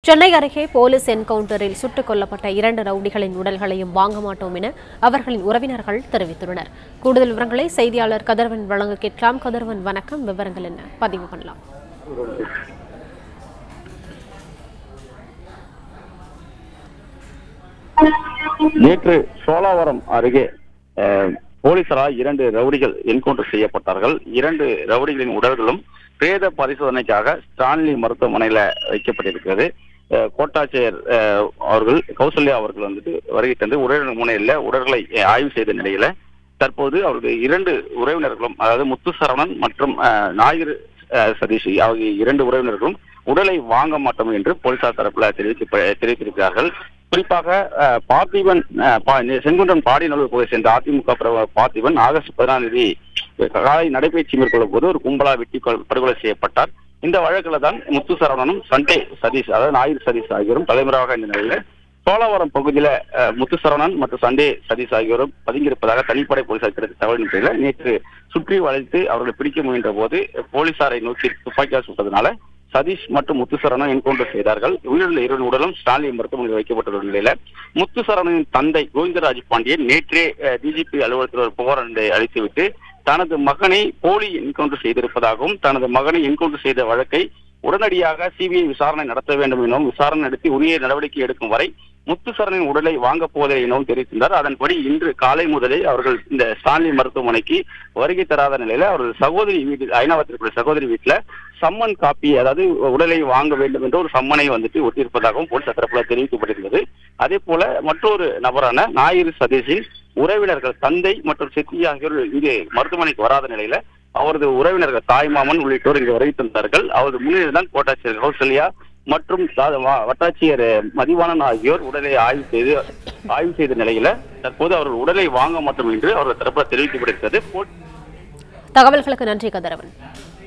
சென்னை அருகே போலீஸ் என்கவுண்டரில் சுட்டுக் கொல்லப்பட்ட இரண்டு ரவுடிகளின் உடல்களையும் வாங்க மாட்டோம் என அவர்களின் உறவினர்கள் தெரிவித்துள்ளனர் கூடுதல் விவரங்களை செய்தியாளர் கதிரவன் வழங்க கேட்கலாம் கதிரவன் வணக்கம் விவரங்கள் என்ன பதிவு பண்ணலாம் நேற்று சோலாவரம் அருகே அஹ், போலீசாரால் இரண்டு ரவுடிகள் என்கவுண்டர் செய்யப்பட்டார்கள் இரண்டு ரவுடிகளின் உடல்களும் பிரேத பரிசோதனைக்காக ஸ்டான்லி மருத்துவமனையில வைக்கப்பட்டிருக்கிறது அஹ், கோட்டாட்சியர் அஹ், அவர்கள் கௌசல்யா அவர்கள் வந்துட்டு வருகை தந்து உடல் முனையில உடல்களை அஹ், ஆய்வு செய்த நிலையில தற்போது அவருக்கு இரண்டு உறவினர்களும் அதாவது முத்து சரவணன் மற்றும் அஹ், ஞாயிறு அஹ், சதீஷ் ஆகிய இரண்டு உறவினர்களும் உடலை வாங்க மாட்டோம் என்று போலீசார் தரப்புல தெரிவித்து தெரிவித்திருக்கிறார்கள் குறிப்பாக அஹ், பார்த்திபன் அஹ், பா- செங்குன்றம் பாடிநல்லூர் பகுதியை சேர்ந்த அதிமுக பிரபல பார்த்திபன் ஆகஸ்ட் பதினாலாம் தேதி காலை நடைபயிற்சி மேற்கொள்ளும் போது ஒரு கும்பலா வெட்டி கொல்- படுகொலை செய்யப்பட்டார் இந்த வழக்கில் தான் முத்து சரவணனும் சண்டே சதீஷ் அதாவது ஞாயிறு சதீஷ் ஆகியோரும் தலைமுறையாக இந்த நிலையில சோழவரம் பகுதியில அஹ், முத்து சரவணன் மற்றும் சண்டே சதீஷ் ஆகியோரும் பதுங்கியிருப்பதாக தனிப்படை போலீசார் கிடைத்த தகவலின் பேரில் நேற்று சுற்றி வளைத்து அவர்களை பிடிக்க முயன்ற போது போலீசாரை நோக்கி துப்பாக்கியால் சுட்டதனால சதீஷ் மற்றும் முத்துசரணன் என்கவுண்டர் செய்தார்கள் உயிரிழந்த இருவரின் உடலும் ஸ்டாலின் மருத்துவமனையில் வைக்கப்பட்டுள்ள நிலையில முத்துசரணனின் தந்தை கோவிந்தராஜ் பாண்டியன் நேற்றே டிஜிபி அலுவலகத்தில் ஒரு புகார் ஒன்றை அளித்துவிட்டு தனது மகனை போலி என்கவுண்டர் செய்திருப்பதாகவும் தனது மகனை என்கவுண்டர் செய்த வழக்கை உடனடியாக சிபிஐ விசாரணை நடத்த வேண்டும் எனவும் விசாரணை நடத்தி உரிய நடவடிக்கை எடுக்கும் வரை முத்துசரனின் உடலை வாங்கப் போவதில்லை எனவும் தெரிவித்திருந்தார் அதன்படி இன்று காலை முதலே அவர்கள் இந்த ஸ்டான்லி மருத்துவமனைக்கு வருகை தராத நிலையில அவர்கள் சகோதரி வீடு ஐநாவத்திற்குரிய சகோதரி வீட்டுல சம்மன் காப்பி அதாவது உடலை வாங்க வேண்டும் என்ற ஒரு சம்மனை வந்துட்டு ஒட்டியிருப்பதாகவும் போலீஸ் தரப்புல தெரிவிக்கப்பட்டிருந்தது அதே போல மற்றொரு நபரான ஞாயிறு சதீஷின் உறவினர்கள் தந்தை மற்றும் சித்தி ஆகியோர் இங்கே மருத்துவமனைக்கு வராத நிலையில அவரது உறவினர்கள் தாய்மாமன் உள்ளிட்டோர் இங்கு வருகை தந்தார்கள் அவரது முன்னிலையில் தான் கோட்டாட்சியர் கௌசல்யா மற்றும் சா- வ- வட்டாட்சியர் மதிவாணன் ஆகியோர் உடலை ஆய்வு செய்து ஆய்வு செய்த நிலையில தற்போது அவர்கள் உடலை வாங்க மாட்டோம் என்று அவர்கள் தரப்புல தெரிவிக்கப்பட்டிருக்கிறது போ- தகவல்களுக்கு நன்றி கதிரவன்